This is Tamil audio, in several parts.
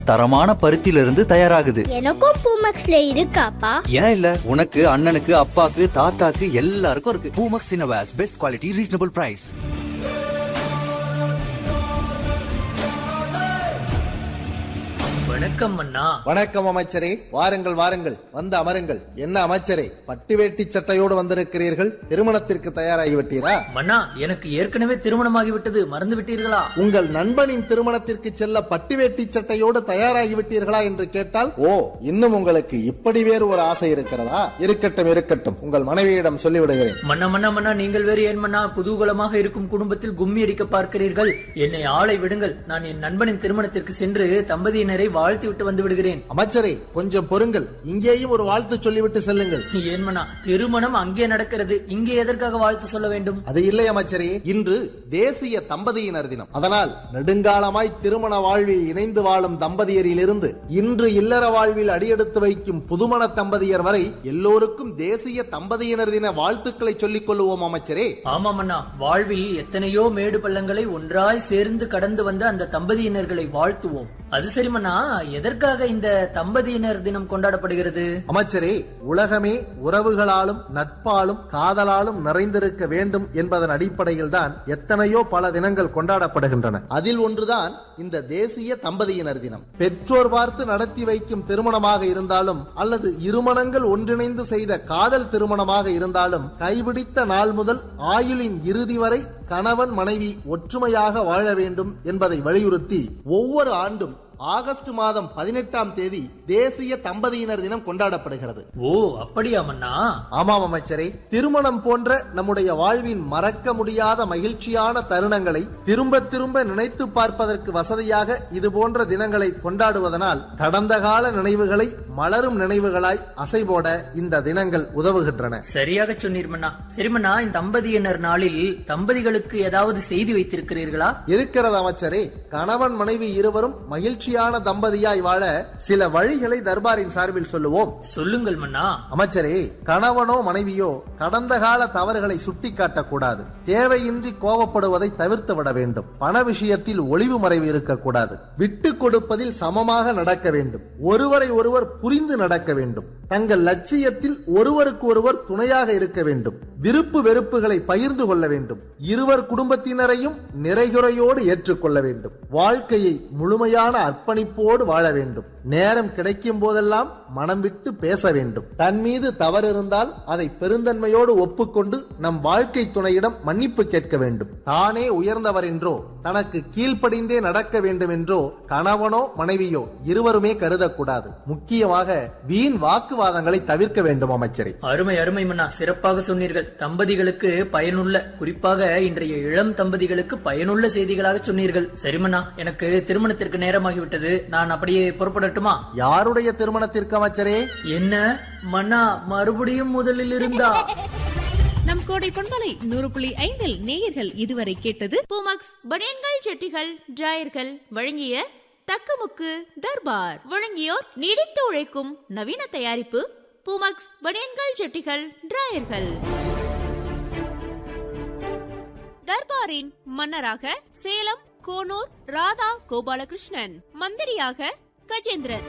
தரமான பருத்தியிலிருந்து தயாராகுது எனக்கும் பூமெக்ஸ்ல இருக்காப்பா ஏன் இல்ல உனக்கு அண்ணனுக்கு அப்பாக்கு தாத்தாக்கு எல்லாருக்கும் இருக்கு பூமக்ஸ் இன்னோவேஸ் பெஸ்ட் குவாலிட்டி ரீசனபிள் பிரைஸ் வணக்கம் அண்ணா வணக்கம் அமைச்சரே வாருங்கள் வாருங்கள் வந்து அமருங்கள் என்ன அமைச்சரே பட்டு வேட்டி சட்டையோடு வந்திருக்கிறீர்கள் திருமணத்திற்கு தயாராகிவிட்டீரா மன்னா எனக்கு ஏற்கனவே திருமணமாகிவிட்டது மறந்து விட்டீர்களா உங்கள் நண்பனின் திருமணத்திற்கு செல்ல பட்டு வேட்டி சட்டையோடு தயாராகிவிட்டீர்களா என்று கேட்டால் ஓ இன்னும் உங்களுக்கு இப்படி வேறு ஒரு ஆசை இருக்கிறதா இருக்கட்டும் இருக்கட்டும் உங்கள் மனைவியிடம் சொல்லிவிடுகிறேன் மன்னா மன்னா மன்னா நீங்கள் வேறு ஏன் மன்னா குதூகலமாக இருக்கும் குடும்பத்தில் கும்மி அடிக்க பார்க்கிறீர்கள் என்னை ஆளை விடுங்கள் நான் என் நண்பனின் திருமணத்திற்கு சென்று தம்பதியினரை வாழ்த்தி விட்டு வந்து விடுகிறேன் அமைச்சரே கொஞ்சம் பொறுங்கள் இங்கேயும் ஒரு வாழ்த்து சொல்லிவிட்டு செல்லுங்கள் ஏன் மன்னா திருமணம் அங்கே நடக்கிறது இங்கே எதற்காக வாழ்த்து சொல்ல வேண்டும் அது இல்லை அமைச்சரே இன்று தேசிய தம்பதியினர் தினம் அதனால் நெடுங்காலமாய் திருமண வாழ்வில் இணைந்து வாழும் தம்பதியரிலிருந்து இன்று இல்லற வாழ்வில் அடியெடுத்து வைக்கும் புதுமண தம்பதியர் வரை எல்லோருக்கும் தேசிய தம்பதியினர் தின வாழ்த்துக்களை சொல்லிக் கொள்ளுவோம் அமைச்சரே ஆமாம் அண்ணா வாழ்வில் எத்தனையோ மேடு பள்ளங்களை ஒன்றாய் சேர்ந்து கடந்து வந்த அந்த தம்பதியினர்களை வாழ்த்துவோம் அது சரி மன்னா எதற்காக இந்த தம்பதியினர் தினம் கொண்டாடப்படுகிறது அமைச்சரே உலகமே உறவுகளாலும் நட்பாலும் காதலாலும் நிறைந்திருக்க வேண்டும் என்பதன் அடிப்படையில் தான் எத்தனையோ பல தினங்கள் கொண்டாடப்படுகின்றன அதில் ஒன்றுதான் இந்த தேசிய தம்பதியினர் தினம் பெற்றோர் பார்த்து நடத்தி வைக்கும் திருமணமாக இருந்தாலும் அல்லது இருமணங்கள் ஒன்றிணைந்து செய்த காதல் திருமணமாக இருந்தாலும் கைபிடித்த நாள் முதல் ஆயுளின் இறுதி வரை கணவன் மனைவி ஒற்றுமையாக வாழ வேண்டும் என்பதை வலியுறுத்தி ஒவ்வொரு ஆண்டும் ஆகஸ்ட் மாதம் பதினெட்டாம் தேதி தேசிய தம்பதியினர் தினம் கொண்டாடப்படுகிறது ஓ அப்படியா மன்னா ஆமாம் அமைச்சரே திருமணம் போன்ற நம்முடைய வாழ்வின் மறக்க முடியாத மகிழ்ச்சியான தருணங்களை திரும்ப திரும்ப நினைத்து பார்ப்பதற்கு வசதியாக இது போன்ற தினங்களை கொண்டாடுவதனால் கடந்த கால நினைவுகளை மலரும் நினைவுகளாய் அசைபோட இந்த தினங்கள் உதவுகின்றன சரியாக சொன்னீர் மன்னா சரி மன்னா இந்த தம்பதியினர் நாளில் தம்பதிகளுக்கு ஏதாவது செய்தி வைத்திருக்கிறீர்களா இருக்கிறது அமைச்சரே கணவன் மனைவி இருவரும் மகிழ்ச்சியான தம்பதியாய் வாழ சில வழிகளை தர்பாரின் சார்பில் சொல்லுவோம் சொல்லுங்கள் மன்னா அமைச்சரே கணவனோ மனைவியோ கடந்த கால தவறுகளை சுட்டிக்காட்டக் கூடாது தேவையின்றி கோபப்படுவதை தவிர்த்து விட வேண்டும் பண விஷயத்தில் ஒளிவு மறைவு இருக்கக்கூடாது விட்டு கொடுப்பதில் சமமாக நடக்க வேண்டும் ஒருவரை ஒருவர் புரிந்து நடக்க வேண்டும் தங்கள் லட்சியத்தில் ஒருவருக்கு ஒருவர் துணையாக இருக்க வேண்டும் விருப்பு வெறுப்புகளை பகிர்ந்து கொள்ள வேண்டும் இருவர் குடும்பத்தினரையும் நிறைகுறையோடு ஏற்றுக்கொள்ள வேண்டும் வாழ்க்கையை முழுமையான அர்ப்பணிப்போடு வாழ வேண்டும் நேரம் கிடைக்கும் போதெல்லாம் மனம் விட்டு பேச வேண்டும் தன் மீது தவறு இருந்தால் அதை பெருந்தன்மையோடு ஒப்புக்கொண்டு நம் வாழ்க்கை துணையிடம் மன்னிப்பு கேட்க வேண்டும் தானே உயர்ந்தவர் என்றோ தனக்கு கீழ்ப்படிந்தே நடக்க வேண்டும் என்றோ கணவனோ மனைவியோ இருவருமே கருதக்கூடாது முக்கியமாக வீண் வாக்குவாதங்களை தவிர்க்க வேண்டும் அமைச்சரே அருமை அருமை மன்னா சிறப்பாக சொன்னீர்கள் தம்பதிகளுக்கு பயனுள்ள குறிப்பாக இன்றைய இளம் தம்பதிகளுக்கு பயனுள்ள செய்திகளாக சொன்னீர்கள் சரி மன்னா எனக்கு திருமணத்திற்கு நேரமாகிவிட்டது நான் அப்படியே புறப்படட்டுமா யாருடைய திருமணத்திற்கு அமைச்சரே என்ன மன்னா மறுபடியும் முதலில் இருந்தா நம் கோடை பொன்மலை நூறு புள்ளி ஐந்தில் நேயர்கள் இதுவரை கேட்டது பூமக்ஸ் பனியன்கள் ஜெட்டிகள் டிராயர்கள் வழங்கிய தக்கமுக்கு தர்பார் வழங்கியோர் நீடித்து உழைக்கும் நவீன தயாரிப்பு பூமக்ஸ் பனியன்கள் ஜெட்டிகள் டிராயர்கள் தர்பாரின் மன்னராக சேலம் கோனூர் ராதா கோபாலகிருஷ்ணன் மந்திரியாக கஜேந்திரன்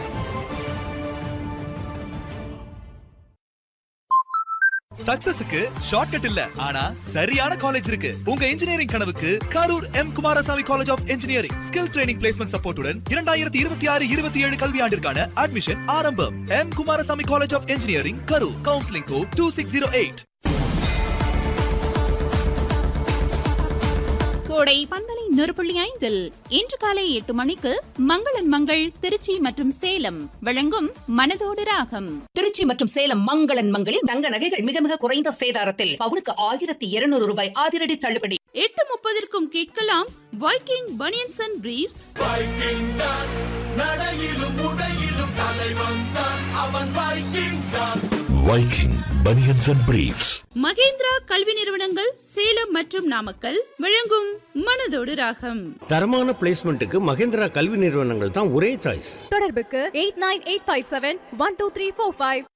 சக்சஸுக்கு ஷார்ட்கட் இல்ல ஆனா சரியான காலேஜ் இருக்கு உங்க இன்ஜினியரிங் கனவுக்கு Karur M Kumarasamy college of engineering skill training placement சப்போர்ட்டுடன் இரண்டாயிரத்தி இருபத்தி ஆறு இருபத்தி ஏழு கல்வியாண்டிற்கான அட்மிஷன் ஆரம்பம் M Kumarasamy college of engineering Karur counselling code two six zero eight கோடை பந்தலை நூறு புள்ளி ஐந்தில் இன்று காலை எட்டு மணிக்கு மங்களன் மங்கள் திருச்சி மற்றும் சேலம் வழங்கும் மனதோடு ராகம் திருச்சி மற்றும் சேலம் மங்களன் மங்களில் தங்க நகைகள் மிக மிக குறைந்த சேதாரத்தில் பவுனுக்கு ஆயிரத்தி இருநூறு ரூபாய் அதிரடி தள்ளுபடி எட்டு முப்பதற்கும் கேட்கலாம் Viking banians and briefs Viking Bunions and Briefs. Mahendra கல்வி நிறுவனங்கள் சேலம் மற்றும் நாமக்கல் வழங்கும் மனதோடு ராகம் தரமான பிளேஸ்மெண்ட்டுக்கு மகேந்திரா கல்வி நிறுவனங்கள் தான் ஒரே சாய்ஸ் தொடர்புக்கு eight nine eight five seven one two three four five